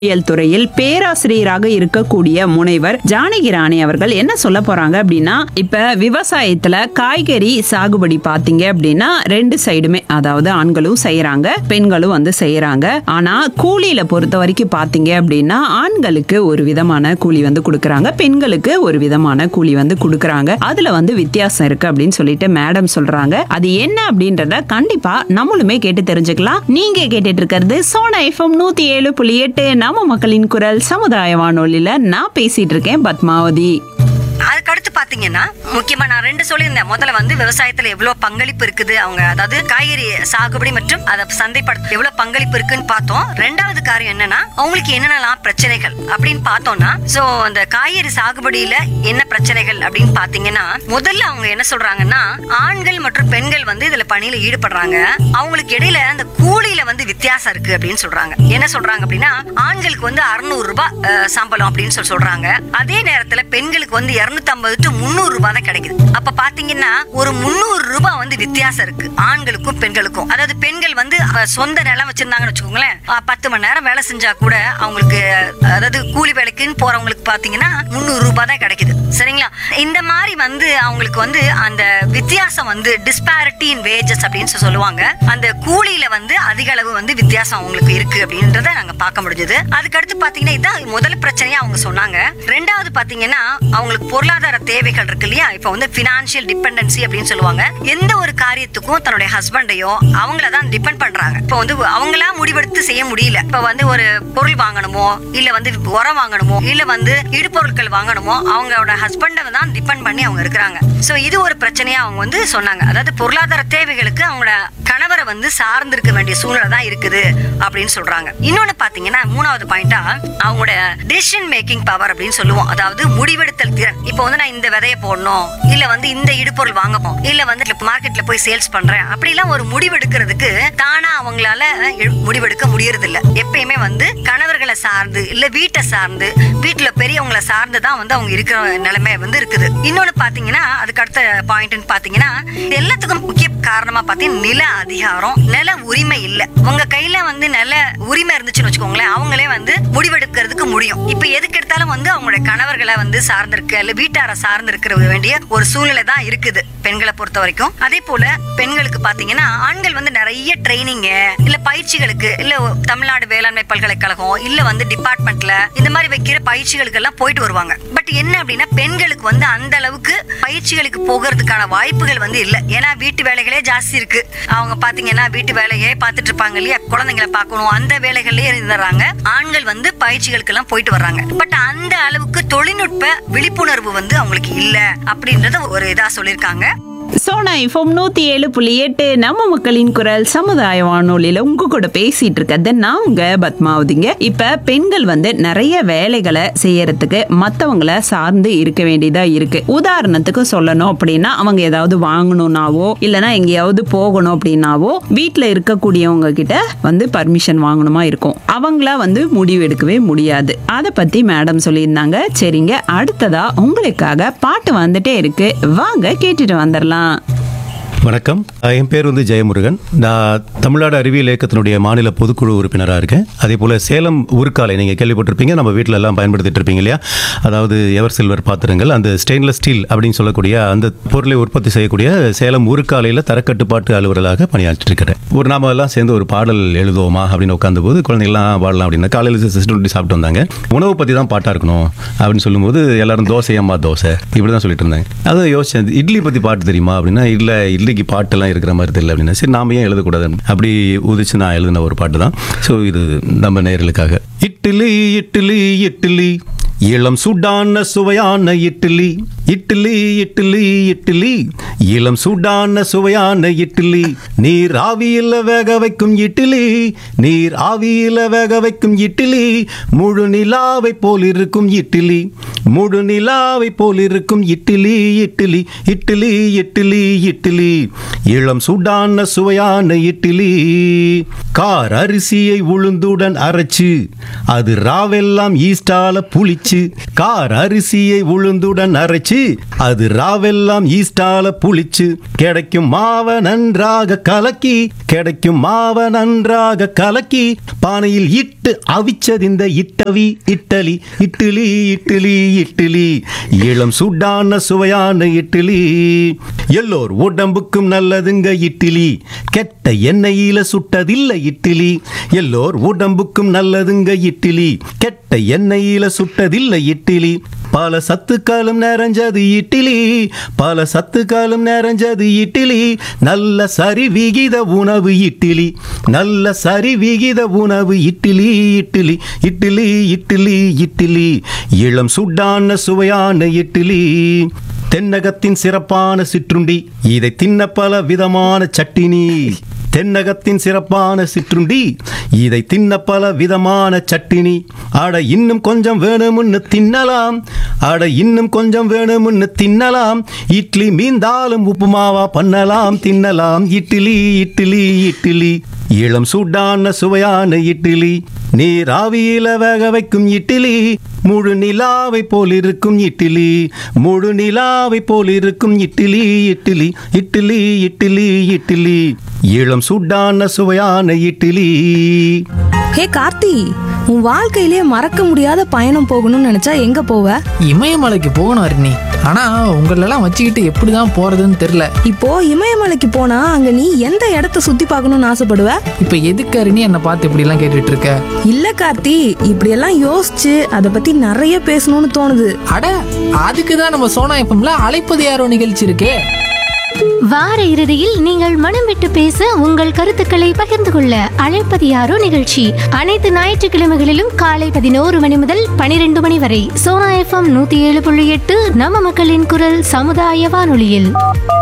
பொறியியல் துறையில் பேராசிரியராக இருக்கக்கூடிய முனைவர் ஜானகி ராணி அவர்கள் என்ன சொல்ல போறாங்க அப்படின்னா இப்ப விவசாயத்துல காய்கறி சாகுபடி பாத்தீங்க அப்படின்னா ரெண்டு சைடுமே அதாவது ஆண்களும் செய்யறாங்க பெண்களும் வந்து செய்யறாங்க ஆனா கூலியில பொறுத்த வரைக்கும் பாத்தீங்க அப்படின்னா ஆண்களுக்கு ஒரு விதமான கூலி வந்து கொடுக்கறாங்க பெண்களுக்கு ஒரு விதமான கூலி வந்து கொடுக்கறாங்க அதுல வந்து வித்தியாசம் இருக்கு அப்படின்னு சொல்லிட்டு மேடம் சொல்றாங்க அது என்ன அப்படின்றத கண்டிப்பா நம்மளுமே கேட்டு தெரிஞ்சுக்கலாம் நீங்க கேட்டுட்டு இருக்கிறது சோனா எஃப்எம் நூத்தி ஏழு புள்ளி எட்டு நம்ம மக்களின் குரல் சமுதாய வானொலியில நான் பேசிட்டு இருக்கேன் பத்மாவதி அதுக்கு அடுத்து பாத்தீங்கன்னா முக்கியமா நான் ரெண்டு சொல்லியிருந்தேன் முதல்ல வந்து விவசாயத்துல எவ்வளவு பங்களிப்பு இருக்குது அவங்க அதாவது காய்கறி சாகுபடி மற்றும் அதை சந்தைப்படுத்த எவ்வளவு பங்களிப்பு இருக்குன்னு பார்த்தோம் ரெண்டாவது காரியம் என்னன்னா அவங்களுக்கு என்னென்னலாம் பிரச்சனைகள் அப்படின்னு பார்த்தோம்னா சோ அந்த காய்கறி சாகுபடியில என்ன பிரச்சனைகள் அப்படின்னு பாத்தீங்கன்னா முதல்ல அவங்க என்ன சொல்றாங்கன்னா ஆண்கள் மற்றும் பெண்கள் வந்து இதுல பணியில ஈடுபடுறாங்க அவங்களுக்கு இடையில அந்த கூலியில வந்து வித்தியாசம் இருக்கு அப்படின்னு சொல்றாங்க என்ன சொல்றாங்க அப்படின்னா ஆண்களுக்கு வந்து அறுநூறு ரூபாய் அஹ், சம்பளம் அப்படின்னு சொல்லி சொல்றாங்க அதே நேரத்துல பெண்களுக்கு வந்து இருநூத்தி ஐம்பது டு முந்நூறு ரூபாய் தான் கிடைக்குது அப்ப பாத்தீங்கன்னா ஒரு முந்நூறு ரூபாய் வந்து வித்தியாசம் இருக்கு ஆண்களுக்கும் பெண்களுக்கும் அதாவது பெண்கள் வந்து அஹ், சொந்த நிலம் வச்சிருந்தாங்கன்னு வச்சுக்கோங்களேன் அஹ், பத்து மணி நேரம் வேலை செஞ்சா கூட அவங்களுக்கு அதாவது கூலி வேலைக்குன்னு போறவங்களுக்கு பாத்தீங்கன்னா முந்நூறு ரூபாய் தான் கிடைக்குது சரிங்களா இந்த மாதிரி வந்து அவங்களுக்கு வந்து அந்த வித்தியாசம் வந்து டிஸ்பாரிட்டி இன் வேஜஸ் அப்படின்னு சொல்லி சொல்லுவாங்க அந்த கூலியில வந்து அதிக அளவு வந்து வித்தியாசம் அவங்களுக்கு இருக்கு அப்படின்றத நாங்க பார்க்க முடிஞ்சது அதுக்கு அடுத்து பாத்தீங்கன்னா இதான் முதல் பிரச்சனையா அவங்க சொன்னாங்க ரெண்டாவது பாத்தீங்கன்னா அவங்களுக்கு பொருளாதார தேவைகள் இருக்கு இல்லையா இப்ப வந்து பினான்சியல் டிபெண்டன்சி அப்படின்னு சொல்லுவாங்க எந்த ஒரு காரியத்துக்கும் தன்னுடைய ஹஸ்பண்டையோ அவங்கள தான் டிபெண்ட் பண்றாங்க இப்ப வந்து அவங்களா முடிவெடுத்து செய்ய முடியல இப்ப வந்து ஒரு பொருள் வாங்கணுமோ இல்ல வந்து உரம் வாங்கணுமோ இல்ல வந்து இடுபொருட்கள் வாங்கணுமோ அவங்களோட ஹஸ்பண்டை தான் டிபெண்ட் பண்ணி அவங்க இருக்கிறாங்க சோ இது ஒரு பிரச்சனையா அவங்க வந்து சொன்னாங்க அதாவது பொருளாதார தேவைகளுக்கு அவங்களோட கணவரை வந்து சார்ந்து இருக்க வேண்டிய சூழ்நிலை தான் இருக்குது அப்படின்னு சொல்றாங்க இன்னொன்னு பாத்தீங்கன்னா மூணாவது பாயிண்டா அவங்களோட டெசிஷன் மேக்கிங் பவர் அப்படின்னு சொல்லுவோம் அதாவது முடிவெடுத்தல் திறன் இப்போ வந்து நான் இந்த விதைய போடணும் இல்ல வந்து இந்த இடுபொருள் வாங்கணும் இல்ல வந்து மார்க்கெட்ல போய் சேல்ஸ் பண்றேன் அப்படிலாம் ஒரு முடிவெடுக்கிறதுக்கு தானா அவங்களால எ- முடிவெடுக்க முடியறது இல்ல எப்பயுமே வந்து கணவர்களை சார்ந்து இல்ல வீட்டை சார்ந்து வீட்டுல பெரியவங்களை சார்ந்து தான் வந்து அவங்க இருக்கிற நிலைமை வந்து இருக்குது இன்னொன்னு பாத்தீங்கன்னா அதுக்கு அடுத்த பாயிண்ட்னு பாத்தீங்கன்னா இது எல்லாத்துக்கும் முக்கிய காரணமா பாத்தீங்கன்னா நில அதிகாரம் நில உரிமை இல்ல உங்க கையில வந்து நில உரிமை இருந்துச்சுன்னு வச்சுக்கோங்களேன் அவங்களே வந்து முடிவெடுக்கிறதுக்கு முடியும் இப்ப எதுக்கு எடுத்தாலும் வந்து அவங்களுடைய கணவர்களை வந்து சார்ந்திருக்க இல்ல வீட்டார சார்ந்து இருக்கிற வேண்டிய ஒரு சூழ்நிலை தான் இருக்குது பெண்களை பொறுத்த வரைக்கும் அதே போல பெண்களுக்கு பாத்தீங்கன்னா ஆண்கள் வந்து நிறைய ட்ரைனிங் இல்ல பயிற்சிகளுக்கு இல்ல தமிழ்நாடு வேளாண்மை பல்கலைக்கழகம் இல்ல வந்து டிபார்ட்மெண்ட்ல இந்த மாதிரி வைக்கிற பயிற்சிகளுக்கு எல்லாம் போயிட்டு வருவாங்க பட் என்ன அப்படின்னா பெண்களுக்கு வந்து அந்த அளவுக்கு பயிற்சிகளுக்கு போகிறதுக்கான வாய்ப்புகள் வந்து இல்ல ஏன்னா வீட்டு வேலைகளே ஜாஸ்தி இருக்கு அவங்க பாத்தீங்கன்னா வீட்டு வேலையே பார்த்துட்டு இருப்பாங்க இல்லையா குழந்தைங்களை பார்க்கணும் அந்த வேலைகள்லயே இருந்துறாங்க ஆண்கள் வந்து பயிற்சிகளுக்கு எல்லாம் போயிட்டு வர்றாங்க பட் அந்த அளவுக்கு தொழில்நுட்ப விழிப்புணர்வு வந்து அவங்களுக்கு இல்ல அப்படின்றத ஒரு இதா சொல்லியிருக்காங்க சோனா எஃப்எம் நூத்தி ஏழு புள்ளி எட்டு நம்ம மக்களின் குரல் சமுதாய வானொலியில உங்க கூட பேசிட்டு இருக்கிறது நான் உங்க பத்மாவதிங்க இப்ப பெண்கள் வந்து நிறைய வேலைகளை செய்யறதுக்கு மத்தவங்கள சார்ந்து இருக்க வேண்டியதா இருக்கு உதாரணத்துக்கு சொல்லணும் அப்படின்னா அவங்க ஏதாவது வாங்கணும்னாவோ இல்லனா எங்கேயாவது போகணும் அப்படின்னாவோ வீட்டுல இருக்கக்கூடியவங்க கிட்ட வந்து பர்மிஷன் வாங்கணுமா இருக்கும் அவங்களா வந்து முடிவு எடுக்கவே முடியாது அதை பத்தி மேடம் சொல்லியிருந்தாங்க சரிங்க அடுத்ததா உங்களுக்காக பாட்டு வந்துட்டே இருக்கு வாங்க கேட்டுட்டு வந்துடலாம் வணக்கம் அஹ் என் பேர் வந்து ஜெயமுருகன் நான் தமிழ்நாடு அறிவியல் இயக்கத்தினுடைய மாநில பொதுக்குழு உறுப்பினராக இருக்கேன் அதே போல் சேலம் உருக்காலை நீங்கள் கேள்விப்பட்டிருப்பீங்க நம்ம வீட்டில் எல்லாம் பயன்படுத்திட்டு இருப்பீங்க இல்லையா அதாவது எவர் சில்வர் பாத்திரங்கள் அந்த ஸ்டெயின்லெஸ் ஸ்டீல் அப்படின்னு சொல்லக்கூடிய அந்த பொருளை உற்பத்தி செய்யக்கூடிய சேலம் உருக்காலையில் தரக்கட்டுப்பாட்டு அலுவலராக பணியாற்றிட்டு இருக்கிறேன் ஒரு நாம எல்லாம் சேர்ந்து ஒரு பாடல் எழுதுவோமா அப்படின்னு உட்காந்தபோது குழந்தைங்களாம் பாடலாம் அப்படின்னா காலையில் சிஸ்டம் சாப்பிட்டு வந்தாங்க உணவு பற்றி தான் பாட்டாக இருக்கணும் அப்படின்னு சொல்லும்போது எல்லாரும் தோசை அம்மா தோசை இப்படி தான் சொல்லிட்டு இருந்தாங்க அதை யோசிச்சேன் இட்லி பற்றி பாட்டு தெரியுமா அப்படின்னா இல்லை இட்லிக்கு பாட்டெல்லாம் இருக்கிற மாதிரி தெரியல அப்படின்னா சரி நாம ஏன் எழுதக்கூடாது அப்படி உதிச்சு நான் எழுதின ஒரு பாட்டு தான் ஸோ இது நம்ம நேயர்களுக்காக இட்லி இட்லி இட்லி இளம் சூடான சுவையான இட்லி இட்லி இட்லி இட்லி இளம் சூடான சுவையான இட்லி நீர் ஆவியில வேக வைக்கும் இட்லி நீர் ஆவியில வேக வைக்கும் இட்லி முழு நிலாவை போல் இருக்கும் இட்லி முழு நிலாவை போல் இருக்கும் இட்லி இட்லி இட்லி இட்லி இட்லி இளம் சூடான சுவையான இட்லி கார் அரிசியை உளுந்துடன் அரைச்சு அது ராவெல்லாம் ஈஸ்டால புளிச்சு புளிச்சு கார் அரிசியை உளுந்துடன் அரைச்சு அது ராவெல்லாம் ஈஸ்டால புளிச்சு கிடைக்கும் மாவ நன்றாக கலக்கி கிடைக்கும் மாவ நன்றாக கலக்கி பானையில் இட்டு அவிச்சதிந்த இட்டவி இட்டலி இட்லி இட்லி இட்லி இளம் சுடான சுவையான இட்லி எல்லோர் உடம்புக்கும் நல்லதுங்க இட்லி கெட்ட எண்ணெயில சுட்டதில்லை இட்லி எல்லோர் உடம்புக்கும் நல்லதுங்க இட்லி கெட்ட எண்ணெயில சுட்டதில்லை இட்லி பல சத்துக்காலும் நிறைஞ்சது இட்லி பல சத்துக்காலும் நிறைஞ்சது இட்லி நல்ல சரி விகித உணவு இட்லி நல்ல சரி விகித உணவு இட்லி இட்லி இட்லி இட்லி இட்லி இளம் சுடான சுவையான இட்லி தென்னகத்தின் சிறப்பான சிற்றுண்டி இதை தின்ன பல விதமான சட்டினி தென்னகத்தின் சிறப்பான சிற்றுண்டி இதை தின்ன பல விதமான சட்டினி அட இன்னும் கொஞ்சம் வேணும்னு தின்னலாம் அட இன்னும் கொஞ்சம் வேணும்னு தின்னலாம் இட்லி மீந்தாலும் உப்புமாவா பண்ணலாம் தின்னலாம் இட்லி இட்லி இட்லி இளம் சூடான சுவையான இட்லி நீர் ஆவியில வேக வைக்கும் இட்லி முழு நிலாவை போல் இருக்கும் இட்லி முழு நிலாவை போல் இருக்கும் இட்லி இட்லி இட்லி இட்லி இட்லி இளம் சூடான சுவையான இட்லி ஹே கார்த்தி உன் வாழ்க்கையிலே மறக்க முடியாத பயணம் போகணும்னு நினைச்சா எங்க போவ இமயமலைக்கு போகணும் அருணி ஆனா உங்களெல்லாம் வச்சுக்கிட்டு எப்படிதான் போறதுன்னு தெரியல இப்போ இமயமலைக்கு போனா அங்க நீ எந்த இடத்த சுத்தி பார்க்கணும்னு ஆசைப்படுவ இப்ப எதுக்கு அருணி என்னை பார்த்து இப்படி எல்லாம் கேட்டுட்டு இருக்க இல்ல கார்த்தி இப்படியெல்லாம் யோசிச்சு அதை பத்தி நிறைய பேசணும்னு தோணுது அட அதுக்கு தான் நம்ம சோனா எப்பம்ல அழைப்பது யாரோ நிகழ்ச்சி இருக்கே வார இறுதியில் நீங்கள் மனம் விட்டு பேச உங்கள் கருத்துக்களை பகிர்ந்து கொள்ள அழைப்பது யாரோ நிகழ்ச்சி அனைத்து ஞாயிற்றுக்கிழமைகளிலும் காலை பதினோரு மணி முதல் பனிரெண்டு மணி வரை சோனா எஃப்எம் நூத்தி ஏழு புள்ளி எட்டு நம்ம மக்களின் குரல் சமுதாய வானொலியில்